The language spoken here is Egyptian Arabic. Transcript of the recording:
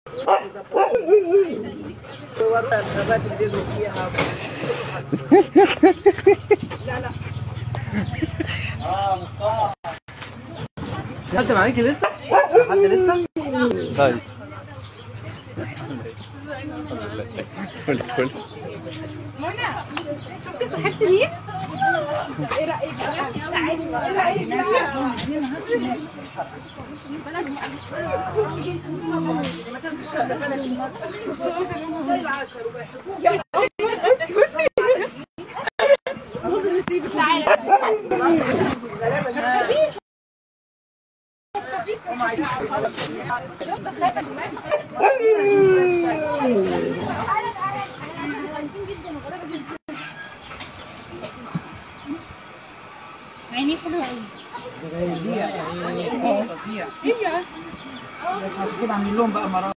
انت معاكي لسه؟ حد لسه؟ طيب فل فل منى شفتي صاحبتي مين؟ ايه رايك بقى؟ تعالي ايه رايك عيني حلوه قوي فظيع فظيع هي بس عشان كده عاملين لهم بقى مرض